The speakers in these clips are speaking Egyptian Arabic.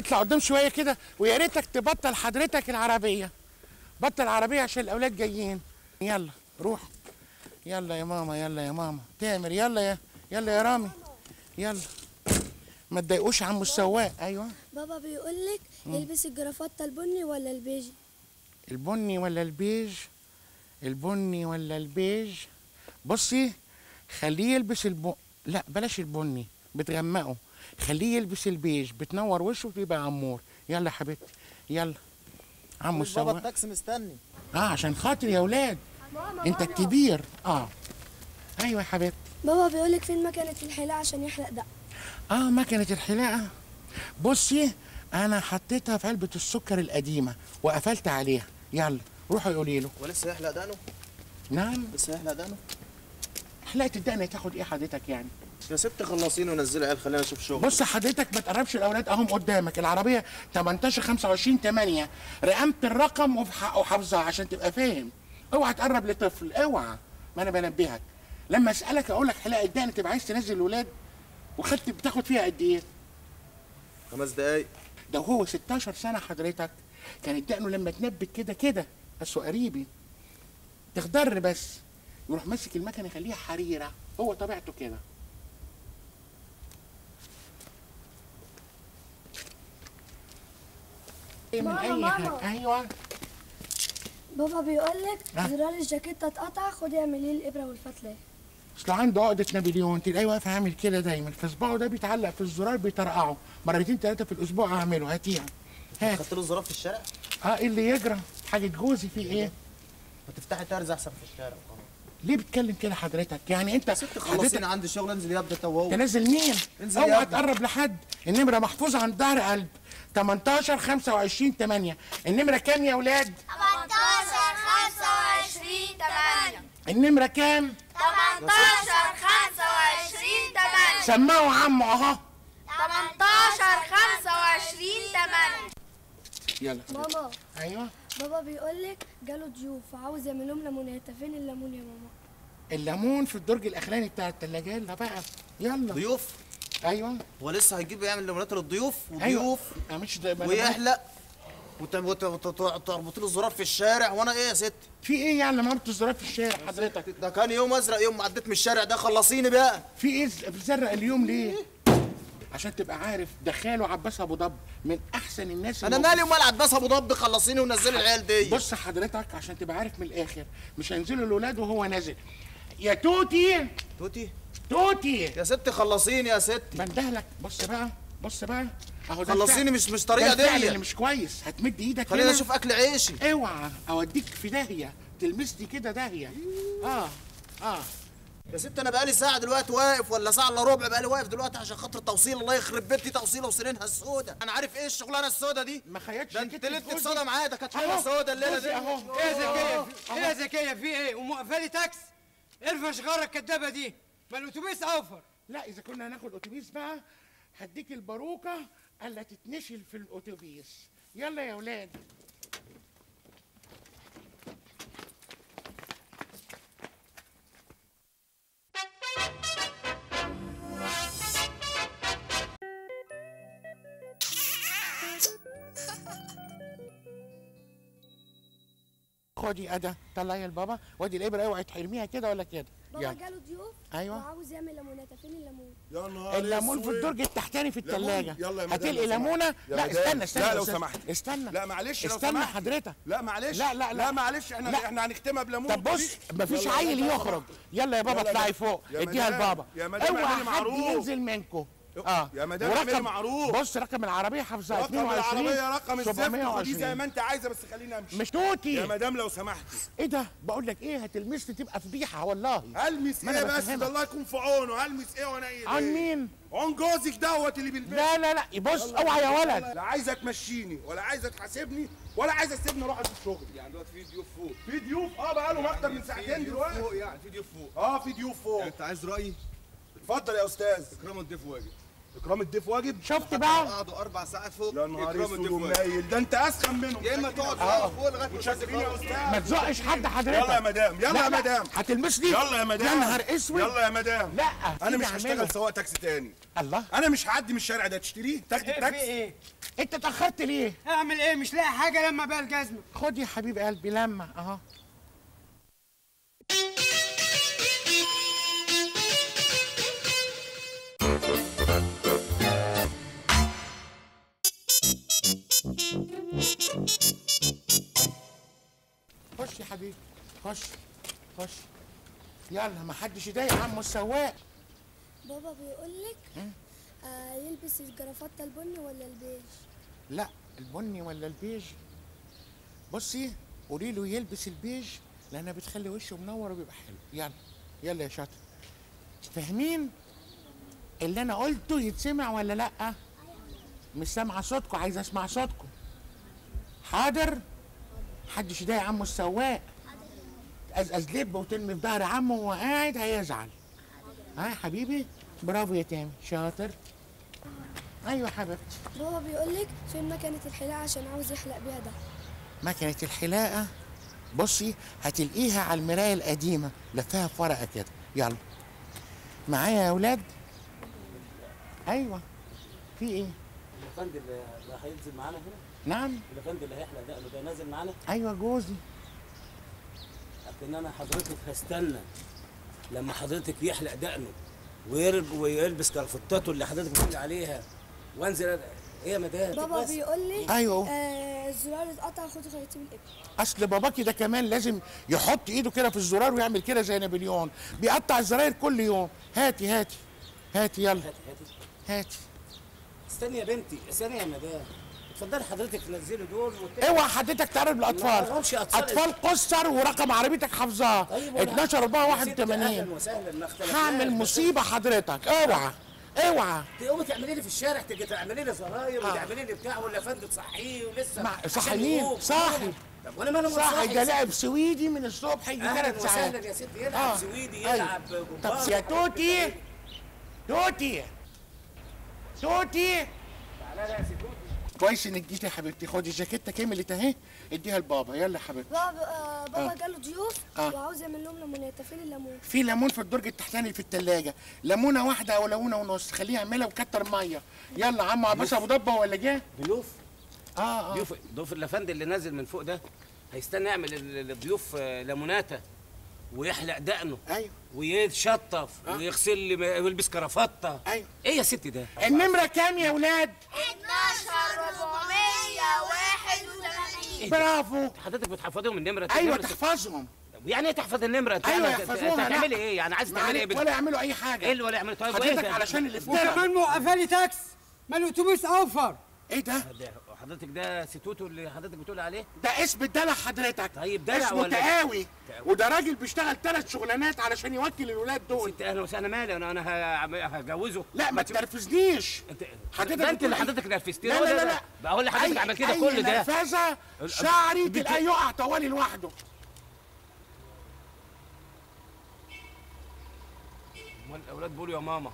اطلع قدام شويه كده ويا ريتك تبطل حضرتك العربيه بطل العربيه عشان الاولاد جايين يلا روح يلا يا ماما يلا يا ماما تامر يلا يا يلا يا رامي يلا ما تضايقوش عم السواق ايوه بابا بيقول لك يلبس الجرافطه البني ولا البيج البني ولا البيج البني ولا البيج بصي خليه يلبس الب لا بلاش البني بتغمقه خليه يلبس البيج بتنور وشه وتبقى عمور يلا يا حبيبتي يلا عمو بابا السواق التاكسي مستني اه عشان خاطر يا اولاد انت الكبير اه ايوه يا حبيبتي بابا بيقول لك فين مكنه الحلاقه عشان يحلق دق اه مكنه الحلاقه بصي انا حطيتها في علبه السكر القديمه وقفلت عليها يلا روحوا قولي له ولسه يحلق دقنه نعم لسه يحلق دقنه حلاقه الدقن هتاخد ايه حضرتك يعني يا ست خلصيني ونزلي عيال خلينا نشوف شغل بص حضرتك ما تقربش الاولاد اهم قدامك العربيه 18 25 8 رقمت الرقم وف- وحافظها عشان تبقى فاهم اوعى تقرب لطفل اوعى ما انا بنبهك لما اسالك اقول لك حلاقه الدقن تبقى عايز تنزل الولاد وخدت بتاخد فيها قد ايه خمس دقايق ده هو 16 سنه حضرتك كانت دقنه لما تنبت كده كده بس قريبي تخضر بس يروح ماسك المكنه يخليها حريره هو طبيعته كده إيه من ماما، اي ماما. حاجه ايوه بابا بيقول لك آه. زرار الجاكيته اتقطع خدي اعملي لي الابره والفتله اصل عنده عقده نابليون تلاقيه واقف عامل كده دايما فصباعه ده بيتعلق في الزرار بيطرقعه مرتين ثلاثه في الاسبوع اعمله هاتيها هات خدت له الزرار في الشارع اه ايه اللي يجرى حاجه جوزي في ايه ما تفتحي ترز احسن في الشارع وخلاص ليه بتتكلم كده حضرتك يعني انت ست حضرتك خلصيني عندي شغل انزل يا ابني انت وهو تنزل مين انزل يا اوعى ابني. تقرب لحد النمره محفوظه عند ظهر قلب 18 25 8 النمره كام يا اولاد 18 25 8 النمره كام 18 25 8 سمعوا عمو اهو 18 25 8 يلا ماما ايوه بابا بيقول لك جاله ضيوف وعاوز يعمل لهم ليمونات فين الليمون يا ماما الليمون في الدرج الاخراني بتاع الثلاجه يلا بقى يلا ضيوف ايوه هو لسه هيجيب يعمل ليمونات للضيوف ايوه وضيوف أنا مش ده ما أنا بقول- ويحلق وت- وت- وت- وت- تربط له الزرار في الشارع وانا ايه يا ست في ايه يعني لما ربط الزرار في الشارع حضرتك ده كان يوم ازرق يوم ما عديت من الشارع ده خلصيني بقى في ايه ز- بتزرق اليوم ليه عشان تبقى عارف ده خاله عباس ابو ضب من احسن الناس انا الموجودة. مالي ومال عباس ابو ضب خلصيني ونزلي العيال دي بص حضرتك عشان تبقى عارف من الاخر مش هينزلوا الاولاد وهو نازل يا توتي توتي توتي يا ست خلصيني يا ست بندهلك بص بقى بص بقى اهو ده خلصيني الفعل. مش مش ده طريقه الفعل اللي دي مش كويس هتمد ايدك خلينا هنا. اشوف اكل عيشي اوعى اوديك في داهيه تلمسني كده داهيه اه اه يا ست انا بقالي ساعه دلوقتي واقف ولا ساعه الا ربع بقالي واقف دلوقتي عشان خاطر توصيل الله يخرب بيتي توصيله وسنينها السودة انا عارف ايه الشغلانه السودة دي ما خيطش ده انت كتف ليلتك جوزي. سودا معايا ده كانت أهو، حاجه سودا الليله جوزي دي اهو ايه يا زكية في- ايه يا زكية في ايه ومقفلي تاكس ارفع شغارة الكدابة دي ما الاتوبيس اوفر لا اذا كنا هناخد اتوبيس بقى هديك الباروكه الا تتنشل في الاتوبيس يلا يا ولاد خدي ادى طلعي البابا وادي الابره اوعي تحرميها كده ولا كده بابا يلا جاله ضيوف أيوة. وعاوز يعمل ليمونات فين الليمون يا نهار الليمون في أسود. الدرج التحتاني في ليمون؟ الثلاجه يلا يا مدام هتلقي لو سمحت. ليمونه يا لا مدام. استنى استنى لا يا لو أستاذ. سمحت. استنى لا معلش لو استنى سمحت. حضرتك لا معلش لا لا لا لا معلش احنا لا. احنا هنختمها بليمون طب بص مفيش يلا، عيل يلا، يخرج يلا يا بابا يلا، اطلعي يلا. فوق يا اديها مدام، لبابا يا مدام اوعى اعملي حد معروف. ينزل منكم اه يا مدام ورقم- اعملي معروف. بص رقم العربيه حافظها رقم 22 العربيه رقم الزفت ودي 720. زي ما انت عايزه بس خليني امشي مش توتي يا مدام لو سمحتي ايه ده بقول لك ايه هتلمسني تبقى فضيحه والله المس ما أنا ايه بس بفهمك. ده الله يكون في عونه المس ايه وانا ايه عن إيه؟ مين عن جوزك دوت اللي بالبيت لا لا لا بص اوعى يا ولد لا عايزه تمشيني ولا عايزه تحاسبني ولا عايزه تسيبني اروح اشوف شغلي يعني دلوقتي في ضيوف فوق في ضيوف اه بقالهم اكتر من ساعتين دلوقتي فوق يعني في ضيوف فوق اه في ضيوف فوق يعني انت عايز رايي اتفضل يا استاذ اكرم الضيف واجب اكرام الضيف واجب شفت بقى قعدوا اربع ساعات فوق يا نهار إكرام اسود الضيف واجب. ومنيل ده انت اسخن منهم يا اما تقعد فوق فوق لغايه ما متشكرين يا استاذ ما تزقش حد حضرتك يلا يا مدام يلا لا، يا لا، مدام هتلمسني يلا يا مدام يا نهار اسود يلا يا مدام لا انا مش سيبي هشتغل أعمله. سواق تاكسي تاني الله انا مش هعدي من الشارع ده تشتريه تاخد ايه في التاكسي ايه انت اتاخرت ليه اعمل ايه مش لاقي حاجه لما بقى الجزمه خد يا حبيب قلبي لما اهو خش يا حبيبي خش خش يلا ما حدش يضايق عمو السواق بابا بيقول لك آه يلبس الجرافطة البني ولا البيج لا البني ولا البيج بصي قولي له يلبس البيج لانها بتخلي وشه منور وبيبقى حلو يلا يلا يا شاطر فاهمين اللي انا قلته يتسمع ولا لا مش سامعه صوتكم عايز اسمع صوتكم حاضر محدش يضايق عمو السواق ازقز لب وترمي في ظهر عمه وهو قاعد هيزعل ها يا حبيبي برافو يا تامر شاطر ايوه يا حبيبتي بابا بيقول لك فين مكنة الحلاقة عشان عاوز يحلق بيها ده مكنة الحلاقة بصي هتلاقيها على المراية القديمة لفها في ورقة كده يلا معايا يا أولاد أيوة في إيه؟ الافندي اللي اللي هينزل معانا هنا نعم الافندي اللي هيحلق دقنه ده نازل معانا أيوة جوزي لكن انا حضرتك هستنى لما حضرتك يحلق دقنه ويرب ويلبس كرفتاته اللي حضرتك بتقول عليها وانزل أنا- ايه يا مدام بابا بس. بيقول لي أيوة. آه الزرار اتقطع خد خيطي من الابن أصل باباكي ده كمان لازم يحط إيده كده في الزرار ويعمل كده زي نابليون بيقطع الزراير كل يوم هاتي هاتي هاتي يلا هاتي هاتي هاتي استني يا بنتي استني يا مدام اتفضلي حضرتك نزلي دول وت- اوعى حضرتك تقرب ما للاطفال أعرفش أطفال. اطفال قصر ورقم عربيتك حافظاه طيب وأنا- 12 4 يا ست، 81 اهلا وسهلا ما اختلفناش هعمل بس مصيبه حضرتك اوعى اوعى تقومي تعملي لي في الشارع تيجي تعملي لي زراير وتعملي لي بتاع ولا فندم تصحيه ولسه مع- عشان صحي مين؟ يقوم. صاحي. طب وانا مالي صح ده لعب سويدي من الصبح يجي اهلا ثلاث ساعات وسهلا يا ستي يلعب آه. سويدي أيوة. يلعب طب جمباز يا توتي توتي توتي تعالى يا ستي كويس انك جيتي يا حبيبتي خدي الجاكيته كملت اهي اديها لبابا يلا يا حبيبتي بابا آه بابا آه. جاله ضيوف آه. وعاوز يعمل لهم ليمونات فين الليمون في ليمون في الدرج التحتاني في التلاجة ليمونه واحده او ليمونه ونص خليه يعملها وكتر ميه يلا عم عباس ابو ضبه ولا جه ضيوف اه اه ضيوف ضيوف الافندي اللي نازل من فوق ده هيستنى يعمل ال- الضيوف آه، ليموناته ويحلق دقنه ايوه ويتشطف ويغسل لي ويلبس كرافته أيوة. ايه يا ستي ده النمره كام يا ولاد 12481 برافو حضرتك بتحفظيهم النمره ايوه النمرة- تحفظهم يعني ايه تحفظ النمره انت ايوه أنت- يحفظوها انت لا. هتعملي ايه يعني عايز تعملي ايه معلش، بال- ولا يعملوا اي حاجه ايه اللي ولا يعملوا طيب وإيه حضرتك ده؟ علشان اللي فوق وكمان موقفالي تاكس ما الاتوبيس اوفر ايه ده ده حضرتك ده ستوتو اللي حضرتك بتقول عليه ده اسم الدلع حضرتك طيب دلع اسمه ولا- تقاوي تقاوي. وده راجل بيشتغل ثلاث شغلانات علشان يوكل الولاد دول ست اهلا وسهلا مالي انا انا هعم- هجوزه لا ما تنرفزنيش انت حضرتك ده انت اللي بتقول حضرتك نرفزتني لا هو لا ده- لا ده. لا بقول لحضرتك أي- عمل كده أي كل ده نرفزه شعري بت- تلاقيه يقع طوالي لوحده امال الاولاد بيقولوا يا ماما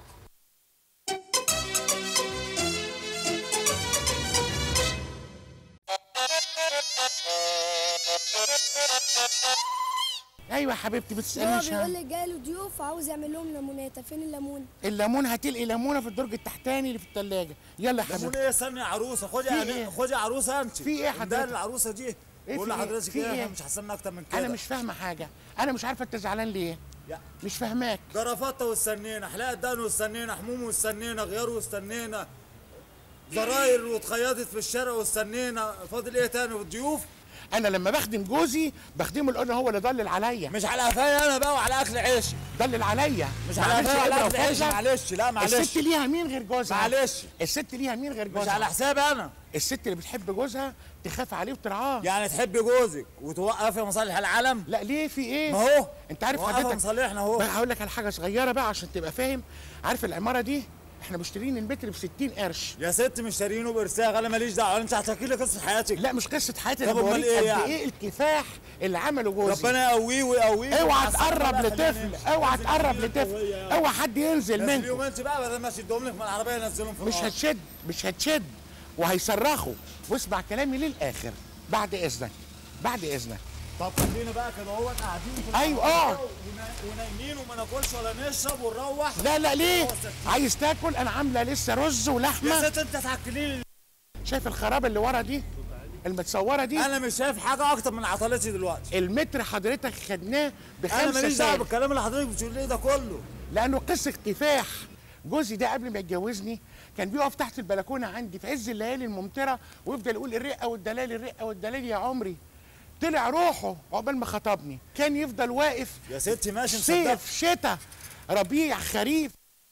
ايوه يا حبيبتي بابا بتسالنيش بيقول ها؟ لك جاله ضيوف وعاوز يعمل لهم ليمونات فين الليمون الليمون هتلقي ليمونه في الدرج التحتاني اللي في الثلاجه يلا يا ليمون حبيبتي ايه استني يا عروسه خدي في يا إيه؟ أمي- خدي يا عروسه انت في إيه حضرتك؟ ده العروسه دي إيه بقول في إيه؟ لحضرتك في ايه إيه؟ احنا مش هستنى اكتر من كده انا مش فاهمه حاجه انا مش عارفه انت زعلان ليه يا- مش فاهماك جرافطه واستنينا حلاقه دقن واستنينا حموم واستنينا غيار واستنينا زراير واتخيطت في الشارع واستنينا فاضل ايه تاني والضيوف انا لما بخدم جوزي بخدمه لانه هو اللي ضلل عليا مش على قفايا انا بقى وعلى اكل عيشي ضلل عليا مش ما على عملش قفايا وعلى إبرة اكل عيشي وفتلة. معلش لا معلش الست ليها مين غير جوزها معلش الست ليها مين غير جوزها مش على حسابي انا الست اللي بتحب جوزها تخاف عليه وترعاه يعني تحبي جوزك وتوقفي مصالح العالم لا ليه في ايه ما هو انت عارف وقفة حضرتك مصالحنا اهو بقى هقول لك على حاجه صغيره بقى عشان تبقى فاهم عارف العماره دي احنا مشترين المتر ب 60 قرش يا ست مشترينه بارساغ انا ماليش دعوه انت هتحكي لي قصه حياتك لا مش قصه حياتي انا طب أمال بوريك إيه قد يعني؟ ايه الكفاح اللي عمله جوزي ربنا يقويه ويقويه اوعى ويحسن تقرب بقى، لطفل خلينا اوعى ننزل تقرب فيه لطفل وهي- اوعى حد ينزل منكم نزليهم انت بقى بدل ما اشدهم لك من العربيه نزلهم في مش الأرض. هتشد مش هتشد وهيصرخوا واسمع كلامي للاخر بعد اذنك بعد اذنك طب خلينا بقى كده اهو قاعدين في أيوة، العربية اقعد. ونا- ونايمين وما ناكلش ولا نشرب ونروح لا لا ليه هو سكين. عايز تاكل انا عامله لسه رز يا ولحمه ست انت تاكلين لي شايف الخراب اللي ورا دي المتصوره دي انا مش شايف حاجه اكتر من عضلاتي دلوقتي المتر حضرتك خدناه انا بخمسة ماليش دعوه ساعة بالكلام اللي حضرتك بتقول لي ده كله لانه قصه كفاح جوزي ده قبل ما يتجوزني كان بيقف تحت البلكونه عندي في عز الليالي الممطره ويفضل يقول الرقه والدلال الرقه والدلال يا عمري طلع روحه عقبال ما خطبني كان يفضل واقف يا ستي ماشي مصدق صيف شتاء ربيع خريف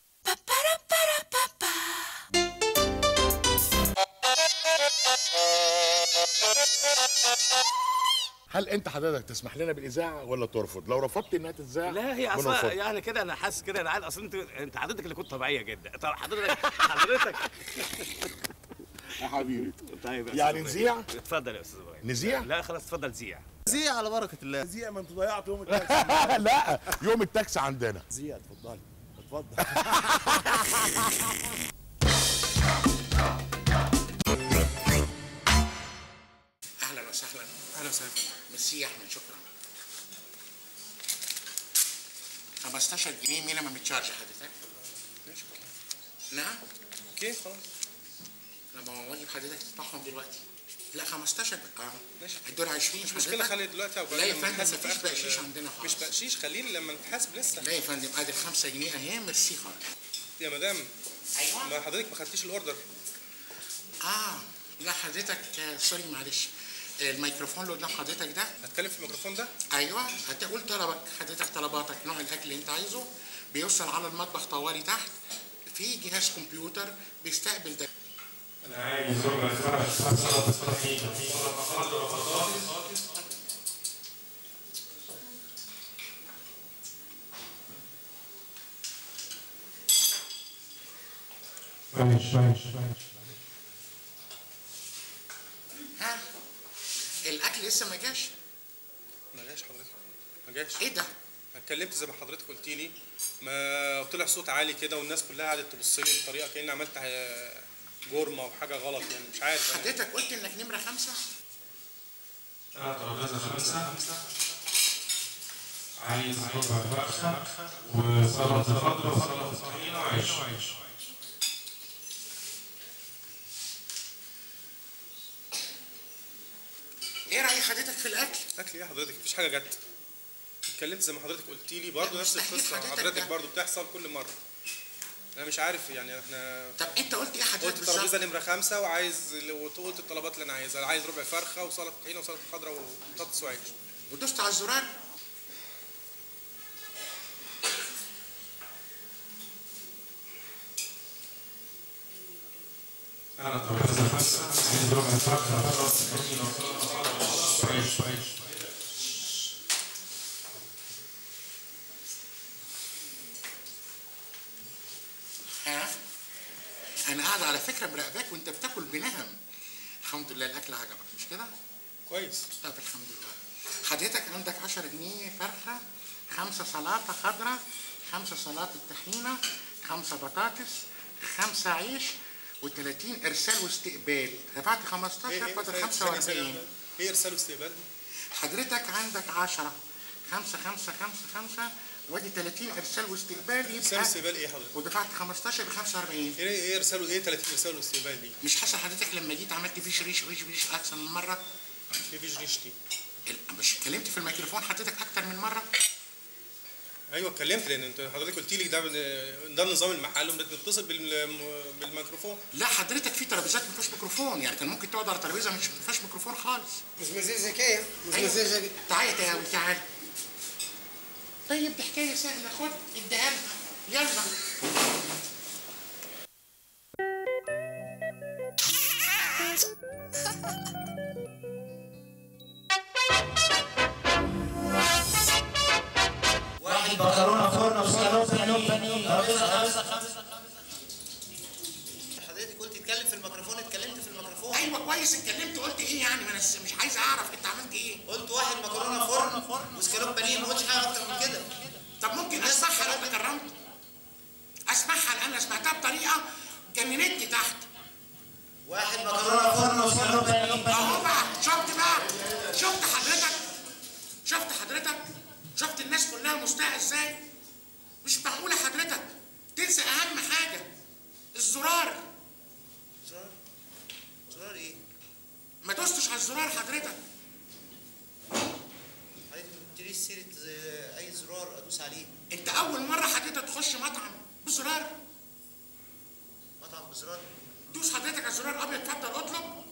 هل انت حضرتك تسمح لنا بالاذاعه ولا ترفض؟ لو رفضت انها تتذاع لا هي بنرفض. اصلا يعني كده انا حاسس كده انا عارف اصل انت انت حضرتك اللي كنت طبيعيه جدا طب حضرتك حضرتك يا حبيبي طيب يا يعني أستاذ نذيع؟ إبراهيم. اتفضل يا استاذ ابراهيم نذيع؟ لا خلاص اتفضل زيع زي على بركه الله زي ما انتوا ضيعتوا يوم التاكسي لا يوم التاكسي عندنا زياد اتفضلي اتفضل اهلا وسهلا اهلا وسهلا ميرسي يا احمد شكرا 15 جنيه مينيمم تشارج حضرتك ماشي نعم اوكي خلاص لما هو واجب حضرتك تدفعهم دلوقتي لا 15 اه ماشي. الدور 20 مش مشكله خلي دلوقتي او لا يا لما فندم نتحاسب في مفيش آخر بقشيش ال- عندنا مش خالص بقشيش خليه لما نتحاسب لسه لا يا فندم ادي ال 5 جنيه اهي ميرسي خالص يا مدام ايوه ما حضرتك ما خدتيش الاوردر اه لا حضرتك آه، سوري معلش الميكروفون اللي قدام حضرتك ده هتكلم في الميكروفون ده ايوه هتقول طلبك حضرتك طلباتك نوع الاكل اللي انت عايزه بيوصل على المطبخ طوالي تحت في جهاز كمبيوتر بيستقبل ده أنا عايز ربع فرع سلطة طحينة سلطة خضراء بطاطس ماشي ماشي ماشي ها الاكل لسه ما جاش ما جاش حضرتك ما جاش ايه ده أنا اتكلمت زي ما حضرتك قلت لي ما طلع صوت عالي كده والناس كلها قعدت تبص لي بطريقه كاني عملت آه، جرمه او حاجه غلط يعني مش عارف أنا. حضرتك قلت انك نمره خمسة أنا ترابيزة خمسة عايز ربع فرخة وسلطة خضراء وسلطة طحينة وعيش ايه راي حضرتك في الاكل اكل ايه يا حضرتك مفيش حاجه جت اتكلمت زي ما حضرتك قلت لي برضه لا، نفس مستحيل القصه حضرتك حضرتك ده. برضه بتحصل كل مره انا مش عارف يعني احنا طب انت قلت ايه حضرتك قلت الترابيزه بالظبط نمره خمسه وعايز وقلت الطلبات اللي انا عايزها عايز ربع فرخه وسلطه طحينه وسلطه خضراء وبطاطس وعيش ودوست على الزرار أنا ترابيزة خمسة عايز ربع فرخة وسلطة طحينة وسلطة خضراء وعيش وعيش ها انا قاعد على فكره مراقباك وانت بتاكل بنهم الحمد لله الاكل عجبك مش كده كويس طب الحمد لله حضرتك عندك 10 جنيه فرخه خمسه سلطه خضراء خمسه سلطه طحينه خمسه بطاطس خمسه عيش و30 ارسال واستقبال دفعت 15 فاضل 45 ايه ارسال واستقبال حضرتك عندك 10 5 5 5 5 وادي 30 ارسال واستقبال ارسال يبقى واستقبال ايه حضرتك ودفعت 15 ب 45 ايه ايه ارسال ايه 30 ارسال واستقبال دي مش حصل حضرتك لما جيت عملت فيش ريش ريش ريش احسن من مره ايه فيش ريش دي ال- مش اتكلمت في الميكروفون حضرتك اكتر من مره ايوه اتكلمت لان انت حضرتك قلت لي ده ده نظام المحل وبنتصل بالم- بالميكروفون لا حضرتك في ترابيزات ما فيهاش ميكروفون يعني كان ممكن تقعد على ترابيزه مش ما فيهاش ميكروفون خالص مزمزيه ذكيه أيوة. مزمزيه ذكيه تعالى يا تاوي تعالى طيب دي حكايه سهله خد اديها لها يلا واحد مكرونه فرن وسكالوب بانيه ترابيزه خمسه كويس اتكلمت قلت ايه يعني ما انا س- مش عايز اعرف انت عملت ايه قلت واحد مكرونه فرن وسكالوب بانيه ما قلتش حاجه اكتر من كده طب ممكن اسمعها لو تكرمت اسمعها لان انا سمعتها بطريقه جننتني تحت واحد مكرونه فرن وسكالوب بانيه اهو بقى شفت بقى شفت حضرتك شفت حضرتك شفت الناس كلها مستاء ازاي مش معقوله حضرتك تنسى اهم حاجه الزرار زرار زرار ايه؟ ما دوستش على الزرار حضرتك حضرتك ما قلتليش سيره آه، اي زرار ادوس عليه انت اول مره حضرتك تخش مطعم بزرار مطعم بزرار دوس حضرتك على الزرار ابيض اتفضل اطلب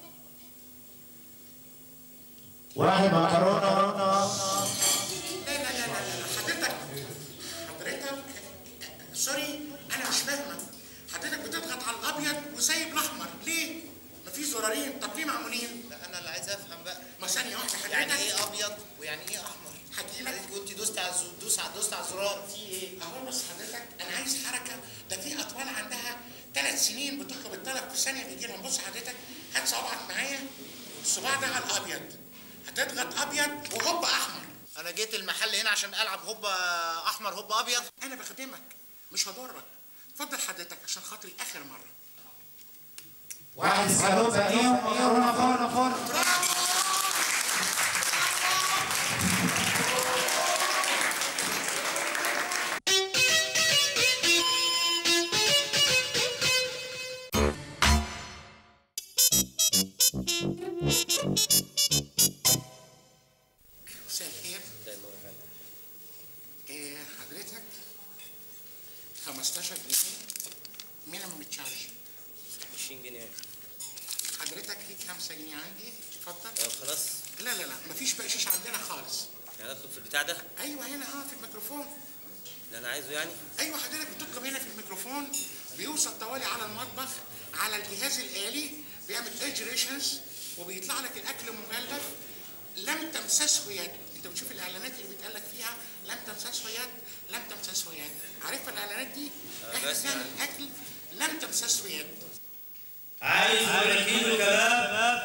واحد مكرونه لا لا لا لا لا حضرتك حضرتك سوري انا مش فاهمك حضرتك بتضغط على الابيض وسايب الاحمر ليه؟ ما في زرارين طب ليه معمولين؟ لا انا اللي عايز افهم بقى ما ثانيه واحده حضرتك يعني ايه ابيض ويعني ايه احمر هجيلك حضرتك قلت دوست على الزو- دوس على دوست على الزرار في ايه؟ اهو بس حضرتك انا عايز حركه ده في اطفال عندها ثلاث سنين بتطلب الطلب في ثانيه بيجي لهم بص حضرتك هات صباعك معايا الصباع ده على الابيض هتضغط ابيض وهوب احمر انا جيت المحل هنا عشان العب هوبا احمر هوبا ابيض انا بخدمك مش هضرك اتفضل حضرتك عشان خاطري اخر مره واحد سكالوب بانيه ومكرونه فرن فرن مساء الخير إيه حضرتك 15 جنيه مينيمم تشارج 20 جنيه حضرتك ليك 5 جنيه عندي اتفضل اه خلاص لا لا لا مفيش بقشيش عندنا خالص يعني اطلب في البتاع ده ايوه هنا اه في الميكروفون اللي انا عايزه يعني ايوه حضرتك بتطلب هنا في الميكروفون بيوصل طوالي على المطبخ على الجهاز الالي بيعمل اجريشنز وبيطلع لك الاكل مغلف لم تمسسه يد انت بتشوف الاعلانات اللي بيتقال لك فيها لم تمسسه يد لم تمسسه يد عارف الاعلانات دي آه، احنا بس بنعمل اكل لم تمسسه يد عايز ولا كيلو كباب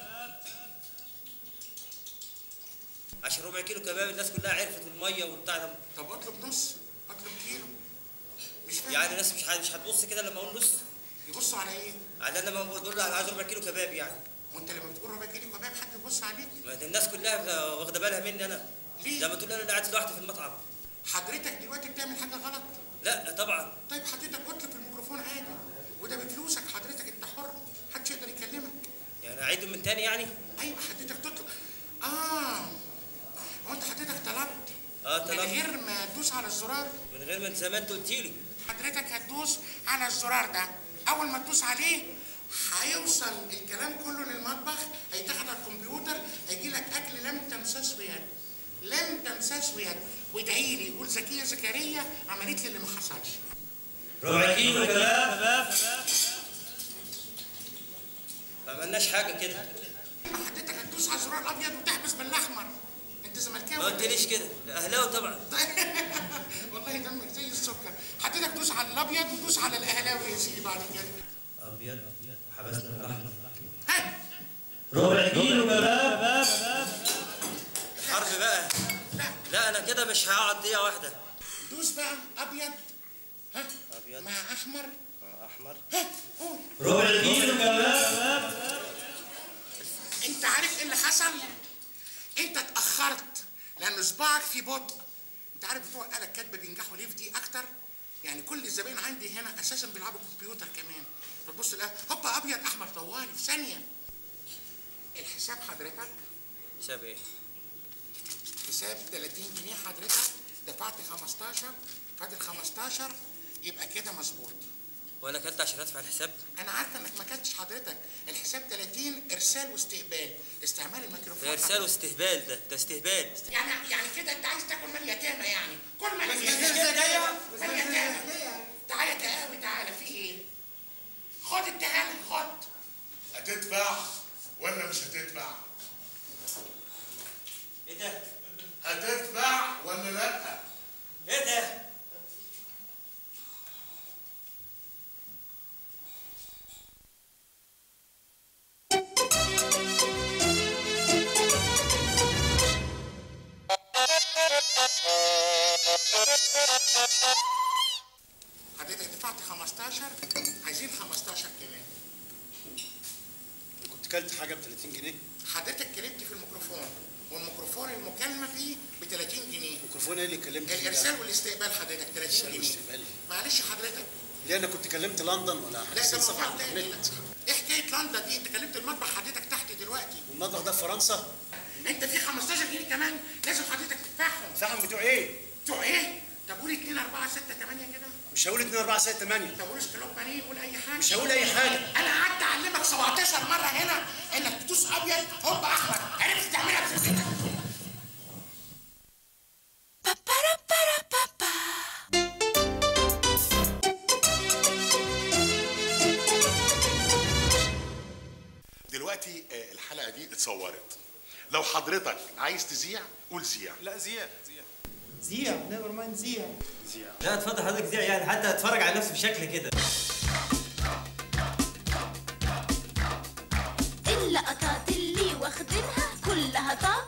عشان ربع كيلو كباب الناس كلها عرفت الميه والبتاع ده طب اطلب نص اطلب كيلو مش فاهم يعني الناس مش ه- مش هتبص كده لما اقول نص يبصوا على ايه على انا لما بقول له انا عايز ربع كيلو كباب يعني وانت لما بتقول ربع كيلو كباب حد يبص عليك ما ده الناس كلها واخده بالها مني انا ليه؟ لما تقول لي انا قاعد لوحدي في المطعم حضرتك دلوقتي بتعمل حاجه غلط لا طبعا طيب حضرتك اطلب في الميكروفون عادي وده بفلوسك حضرتك انت حر محدش يقدر يكلمك يعني اعيده من تاني يعني ايوه حضرتك تطلب اه هو انت حضرتك طلبت اه من طلبت غير ما تدوس على الزرار من غير ما انت زي ما انت قلت لي حضرتك هتدوس على الزرار ده اول ما تدوس عليه هيوصل الكلام كله للمطبخ هيتاخد على الكمبيوتر هيجي لك اكل لم تمسسه يد لم تمسسه يد وادعي لي قول زكيه زكريا عملت لي اللي ما حصلش ربع كيلو كباب ما عملناش حاجه كده حضرتك هتدوس على الزرار الابيض وتحبس بالاحمر انت زملكاوي ما ولا إيه؟ قلتليش كده لا، اهلاوي طبعا والله دمك زي السكر حضرتك دوس على الابيض ودوس على الاهلاوي يا سيدي بعد كده ابيض وحبسنا الاحمر ها ربع كيلو كباب حرب بقى لا لا انا كده مش هقعد دقيقه واحده دوس بقى ابيض ها ابيض مع احمر احمر ها قول ربع كيلو كباب انت عارف ايه اللي حصل انت اتاخرت لان صباعك في بطء انت عارف بتوع الاله الكاتبه بينجحوا ليه في دي اكتر يعني كل الزباين عندي هنا اساسا بيلعبوا كمبيوتر كمان فتبص لها هوبا ابيض احمر طوالي في ثانيه الحساب حضرتك حساب ايه حساب 30 جنيه حضرتك دفعت 15 فاضل 15 يبقى كده مظبوط وانا كنت عشان ادفع الحساب انا عارفه انك ما كنتش حضرتك الحساب 30 ارسال واستقبال استعمال الميكروفون ده ارسال واستهبال ده ده استهبال يعني يعني كده انت عايز تاكل مال يتامى يعني كل مال مفيش كده جاية. مال يتامى تعالى يا تقاوي تعالى في ايه خد التهاني خد هتدفع ولا مش هتدفع؟ ايه ده هتدفع ولا لا؟ ايه ده اكلت حاجه ب 30 جنيه حضرتك كلمت في الميكروفون والميكروفون المكالمه فيه ب 30 جنيه الميكروفون ايه اللي كلمت فيه ده؟ الارسال والاستقبال حضرتك 30 الإرسال جنيه والاستقبال. معلش حضرتك ليه انا كنت كلمت لندن ولا لا حسين ده صفحه موضوع على تاني النت ايه حكايه لندن دي انت كلمت المطبخ حضرتك تحت دلوقتي والمطبخ ده في فرنسا انت في 15 جنيه كمان لازم حضرتك تدفعهم فاهم بتوع ايه؟ بتوع ايه؟ طب قول 2 4 6 8 كده مش هقول 2 4 6 8 طب قول اسكالوب بانيه قول اي حاجه مش هقول اي حاجه انا قعدت اعلمك 17 مره هنا انك تدوس ابيض هوب احمر عرفت تعملها في سكتك دلوقتي آه، الحلقه دي اتصورت لو حضرتك عايز تذيع قول زيع لا زياد زياد زيع نيفر مايند زيع زيع لا اتفضل حضرتك زيع يعني حتى اتفرج على نفسي بشكل كده اللقطات اللي واخدينها كلها طعم